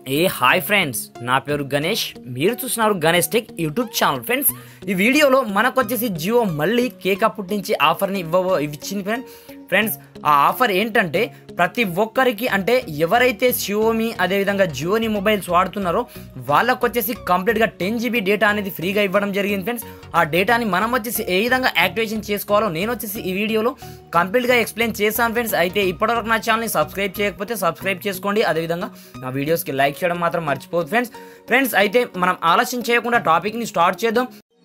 ఏ hi friends నా పేరు గణేష్ మీరు చూస్తున్నారు Ganesh tech YouTube channel friends ఈ వీడియోలో మనకు వచ్చేసి జియో మళ్ళీ కేక్ అప్పటి నుంచి ఆఫర్ని ఇవ్వ ఇచ్చింది ఫ్రెండ్ ఫ్రెండ్స్ ఆ ఆఫర్ ఏంటంటే ప్రతి ఒక్కరికి అంటే ఎవరైతే షియోమి అదేవిధంగా జియోని మొబైల్స్ వాడుతున్నారో వాళ్ళకు వచ్చేసి కంప్లీట్గా టెన్ జీబీ డేటా అనేది ఫ్రీగా ఇవ్వడం జరిగింది ఫ్రెండ్స్ ఆ డేటాని మనం వచ్చేసి ఏ విధంగా యాక్టివేషన్ చేసుకోవాలో నేను వచ్చేసి ఈ వీడియోలో కంప్లీట్గా ఎక్స్ప్లెయిన్ చేశాను ఫ్రెండ్స్ అయితే ఇప్పటివరకు నా ఛానల్ని సబ్స్క్రైబ్ చేయకపోతే సబ్స్క్రైబ్ చేసుకోండి అదేవిధంగా నా వీడియోస్కి లైక్ చేయడం మాత్రం మర్చిపోదు ఫ్రెండ్స్ ఫ్రెండ్స్ అయితే మనం ఆలస్యం చేయకుండా టాపిక్ని స్టార్ట్ చేద్దాం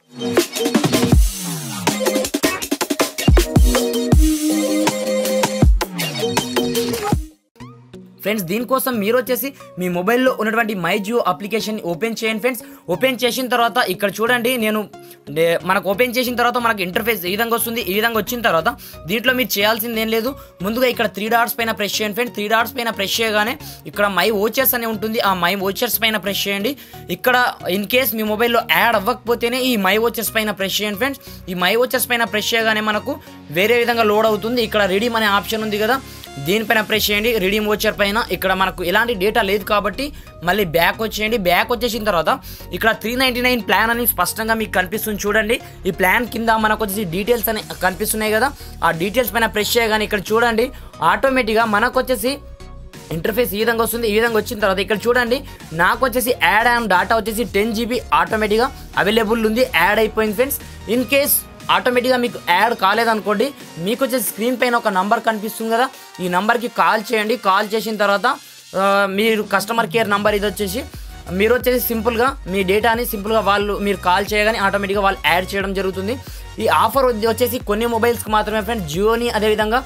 ఫ్రెండ్స్ దీనికోసం మీరు వచ్చేసి మీ మొబైల్లో ఉన్నటువంటి మై జియో అప్లికేషన్ ఓపెన్ చేయండి ఫ్రెండ్స్ ఓపెన్ చేసిన తర్వాత ఇక్కడ చూడండి నేను నే- మనకు ఓపెన్ చేసిన తర్వాత మనకు ఇంటర్ఫేస్ ఈ విధంగా వస్తుంది ఈ విధంగా వచ్చిన తర్వాత దీంట్లో మీరు చేయాల్సింది ఏం లేదు ముందుగా ఇక్కడ త్రీ డాట్స్ పైన ప్రెస్ చేయండి ఫ్రెండ్స్ త్రీ డాట్స్ పైన ప్రెస్ చేయగానే ఇక్కడ మై ఓచర్స్ అనే ఉంటుంది ఆ మై ఓచర్స్ పైన ప్రెస్ చేయండి ఇక్కడ ఇన్ కేస్ మీ మొబైల్లో యాడ్ అవ్వకపోతేనే ఈ మై ఓచర్స్ పైన ప్రెస్ చేయండి ఫ్రెండ్స్ ఈ మై ఓచర్స్ పైన ప్రెస్ చేయగానే మనకు వేరే విధంగా లోడ్ అవుతుంది ఇక్కడ రెడీమ్ అనే ఆప్షన్ ఉంది కదా దీనిపైన ప్రెస్ చేయండి రిడీమ్ వచ్చర్ పైన ఇక్కడ మనకు ఎలాంటి డేటా లేదు కాబట్టి మళ్ళీ బ్యాక్ వచ్చేయండి బ్యాక్ వచ్చేసిన తర్వాత ఇక్కడ త్రీ నైంటీ నైన్ ప్లాన్ అని స్పష్టంగా మీకు కనిపిస్తుంది చూడండి ఈ ప్లాన్ కింద మనకు వచ్చేసి డీటెయిల్స్ అని కనిపిస్తున్నాయి కదా ఆ డీటెయిల్స్ పైన ప్రెస్ చేయగానే ఇక్కడ చూడండి ఆటోమేటిక్గా మనకు వచ్చేసి ఇంటర్ఫేస్ ఈ విధంగా వస్తుంది ఈ విధంగా వచ్చిన తర్వాత ఇక్కడ చూడండి నాకు వచ్చేసి యాడ్ అండ్ డాటా వచ్చేసి టెన్ జీబీ ఆటోమేటిక్గా అవైలబుల్ ఉంది యాడ్ అయిపోయింది ఫ్రెండ్స్ ఇన్ కేస్ ఆటోమేటిక్గా మీకు యాడ్ కాలేదనుకోండి మీకు వచ్చేసి స్క్రీన్ పైన ఒక నంబర్ కనిపిస్తుంది కదా ఈ నంబర్కి కాల్ చేయండి కాల్ చేసిన తర్వాత ఆ, మీరు కస్టమర్ కేర్ నంబర్ ఇది వచ్చేసి మీరు వచ్చేసి సింపుల్గా మీ డేటాని సింపుల్గా వాళ్ళు మీరు కాల్ చేయగానే ఆటోమేటిక్గా వాళ్ళు యాడ్ చేయడం జరుగుతుంది ఈ ఆఫర్ వచ్చేసి కొన్ని మొబైల్స్కి మాత్రమే ఫ్రెండ్స్ జియోని అదేవిధంగా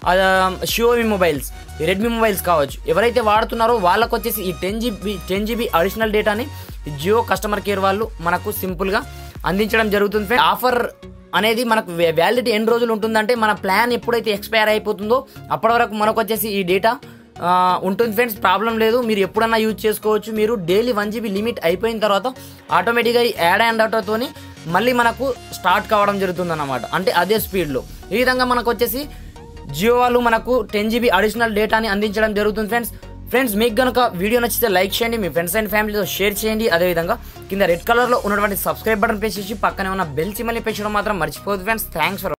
షియోమి మొబైల్స్ రెడ్మీ మొబైల్స్ కావచ్చు ఎవరైతే వాడుతున్నారో వాళ్ళకు వచ్చేసి ఈ ten GB ten GB additional డేటాని జియో కస్టమర్ కేర్ వాళ్ళు మనకు సింపుల్గా అందించడం జరుగుతుంది ఫ్రెండ్ ఆఫర్ అనేది మనకు వ్యాలిడిటీ ఎన్ని రోజులు ఉంటుందంటే మన ప్లాన్ ఎప్పుడైతే ఎక్స్పైర్ అయిపోతుందో అప్పటి వరకు మనకు వచ్చేసి ఈ డేటా ఆ, ఉంటుంది ఫ్రెండ్స్ ప్రాబ్లం లేదు మీరు ఎప్పుడన్నా యూజ్ చేసుకోవచ్చు మీరు డైలీ వన్ జీబీ లిమిట్ అయిపోయిన తర్వాత ఆటోమేటిక్గా ఈ యాడ్ అండ్ అవుట్తోని మళ్ళీ మనకు స్టార్ట్ కావడం జరుగుతుంది అన్నమాట అంటే అదే స్పీడ్లో ఈ విధంగా మనకు వచ్చేసి జియో వాళ్ళు మనకు టెన్ జీబీ అడిషనల్ డేటాని అందించడం జరుగుతుంది ఫ్రెండ్స్ ఫ్రెండ్స్ మీకు కనుక వీడియో నచ్చితే లైక్ చేయండి మీ ఫ్రెండ్స్ అండ్ ఫ్యామిలీతో షేర్ చేయండి అదేవిధంగా కింద రెడ్ కలర్లో ఉన్నటువంటి సబ్స్క్రైబ్ బటన్ ప్రెస్ చేసి పక్కనే ఉన్న బెల్ సిమ్మల్ని పెంచడం మాత్రం మర్చిపోదు ఫ్రెండ్స్ థ్యాంక్స్ ఫర్